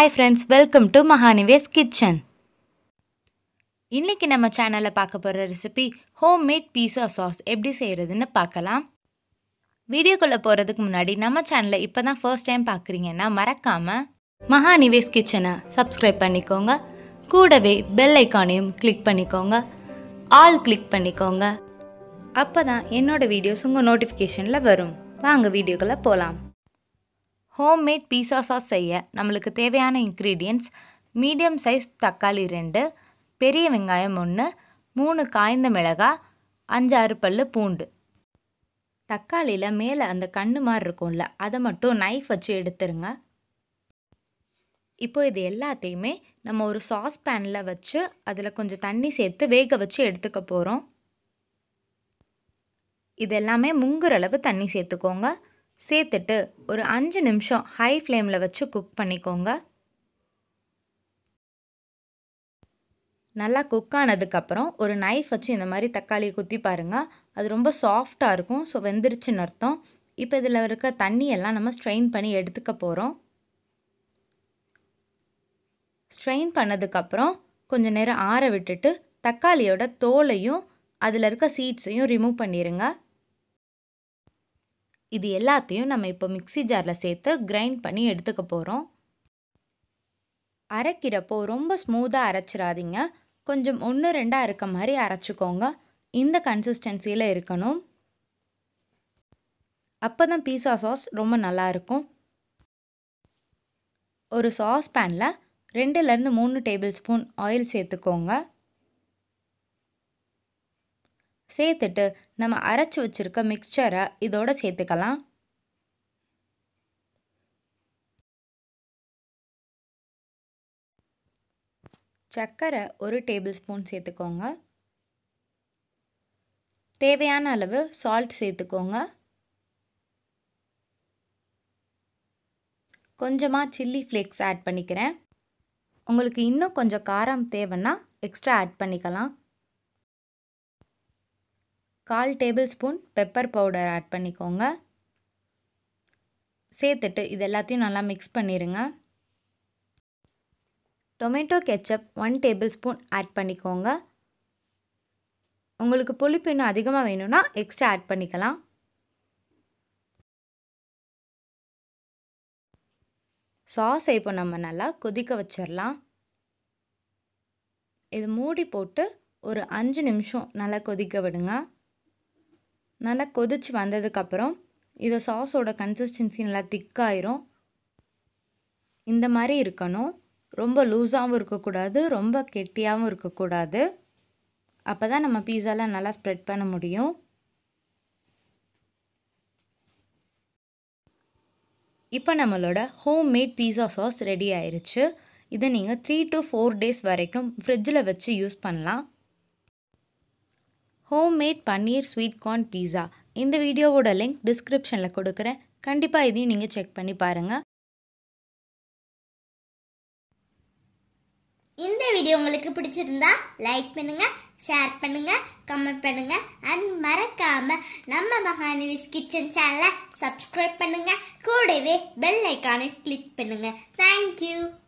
hi friends welcome to மகானிவேஸ் kitchen இன்றைக்கி நம்ம சேனலில் பார்க்க போகிற recipe home made pizza sauce எப்படி செய்கிறதுன்னு பார்க்கலாம் வீடியோக்குள்ளே போகிறதுக்கு முன்னாடி நம்ம சேனலை இப்போ தான் ஃபர்ஸ்ட் டைம் பார்க்குறீங்கன்னா மறக்காமல் மகானிவேஸ் கிச்சனை சப்ஸ்கிரைப் பண்ணிக்கோங்க கூடவே பெல் ஐக்கானையும் கிளிக் பண்ணிக்கோங்க ஆல் கிளிக் பண்ணிக்கோங்க அப்போ தான் என்னோடய வீடியோஸ் உங்கள் நோட்டிஃபிகேஷனில் வரும் வாங்க வீடியோக்குள்ளே போகலாம் ஹோம்மேட் பீஸா சாஸ் செய்ய நம்மளுக்கு தேவையான இன்க்ரீடியன்ட்ஸ் மீடியம் சைஸ் தக்காளி ரெண்டு பெரிய வெங்காயம் ஒன்று மூணு காய்ந்த மிளகாய் அஞ்சாறு பல் பூண்டு தக்காளியில் மேலே அந்த கண்ணு மாதிரி இருக்கும்ல அதை மட்டும் நைஃப் வச்சு எடுத்துருங்க இப்போ இது எல்லாத்தையுமே நம்ம ஒரு சாஸ் பேனில் வச்சு அதில் கொஞ்சம் தண்ணி சேர்த்து வேக வச்சு எடுத்துக்க போகிறோம் இது எல்லாமே முங்குற அளவு தண்ணி சேர்த்துக்கோங்க சேர்த்துட்டு ஒரு அஞ்சு நிமிஷம் ஹை ஃப்ளேமில் வச்சு குக் பண்ணிக்கோங்க நல்லா குக் ஆனதுக்கப்புறம் ஒரு நைஃப் வச்சு இந்த மாதிரி தக்காளியை குத்தி பாருங்கள் அது ரொம்ப சாஃப்டாக இருக்கும் ஸோ வெந்துருச்சுன்னு அர்த்தம் இப்போ இதில் இருக்க தண்ணியெல்லாம் நம்ம ஸ்ட்ரெயின் பண்ணி எடுத்துக்க போகிறோம் ஸ்ட்ரெயின் பண்ணதுக்கப்புறம் கொஞ்சம் நேரம் ஆற விட்டுட்டு தக்காளியோட தோலையும் அதில் இருக்க சீட்ஸையும் ரிமூவ் பண்ணிடுங்க இது எல்லாத்தையும் நம்ம இப்போ மிக்சி ஜாரில் சேர்த்து கிரைண்ட் பண்ணி எடுத்துக்க போகிறோம் அரைக்கிறப்போ ரொம்ப ஸ்மூத்தாக அரைச்சிடாதீங்க கொஞ்சம் ஒன்று ரெண்டாக இருக்க மாதிரி அரைச்சிக்கோங்க இந்த கன்சிஸ்டன்சியில் இருக்கணும் அப்போ தான் பீஸா சாஸ் ரொம்ப நல்லாயிருக்கும் ஒரு சாஸ் பேனில் ரெண்டுலேருந்து மூணு டேபிள் ஸ்பூன் ஆயில் சேர்த்துக்கோங்க சேர்த்துட்டு நம்ம அரைச்சி வச்சுருக்க மிக்சரை இதோட சேர்த்துக்கலாம் சர்க்கரை ஒரு டேபிள் ஸ்பூன் சேர்த்துக்கோங்க தேவையான அளவு சால்ட் சேர்த்துக்கோங்க கொஞ்சமாக சில்லி ஃப்ளேக்ஸ் ஆட் பண்ணிக்கிறேன் உங்களுக்கு இன்னும் கொஞ்சம் காரம் தேவைன்னா எக்ஸ்ட்ரா ஆட் பண்ணிக்கலாம் கால் table spoon pepper powder add பண்ணிக்கோங்க சேர்த்துட்டு இது எல்லாத்தையும் நல்லா மிக்ஸ் பண்ணிடுங்க tomato ketchup one table spoon add பண்ணிக்கோங்க உங்களுக்கு புளிப்பு இன்னும் அதிகமாக வேணும்னா எக்ஸ்ட்ரா ஆட் பண்ணிக்கலாம் சாஸை இப்போ நம்ம நல்லா கொதிக்க வச்சிடலாம் இது மூடி போட்டு ஒரு அஞ்சு நிமிஷம் நல்லா கொதிக்க விடுங்க நல்லா கொதிச்சு வந்ததுக்கப்புறம் இதை சாஸோட கன்சிஸ்டன்சி நல்லா திக்காயிரும் இந்த மாதிரி இருக்கணும் ரொம்ப லூஸாகவும் இருக்கக்கூடாது ரொம்ப கெட்டியாகவும் இருக்கக்கூடாது அப்போ தான் நம்ம பீஸாலாம் நல்லா ஸ்ப்ரெட் பண்ண முடியும் இப்போ நம்மளோட home made pizza sauce ready ஆயிடுச்சு இதை நீங்கள் த்ரீ டு ஃபோர் டேஸ் வரைக்கும் ஃப்ரிட்ஜில் வச்சு யூஸ் பண்ணலாம் home made paneer sweet corn pizza இந்த வீடியோவோட லிங்க் டிஸ்கிரிப்ஷனில் கொடுக்குறேன் கண்டிப்பாக இதையும் நீங்கள் செக் பண்ணி பாருங்கள் இந்த வீடியோ உங்களுக்கு பிடிச்சிருந்தா லைக் பண்ணுங்க ஷேர் பண்ணுங்க கமெண்ட் பண்ணுங்க அண்ட் மறக்காம நம்ம மகாநிவிஸ் கிச்சன் சேனலை சப்ஸ்கிரைப் பண்ணுங்க கூடவே பெல் ஐக்கானை கிளிக் பண்ணுங்க தேங்க்யூ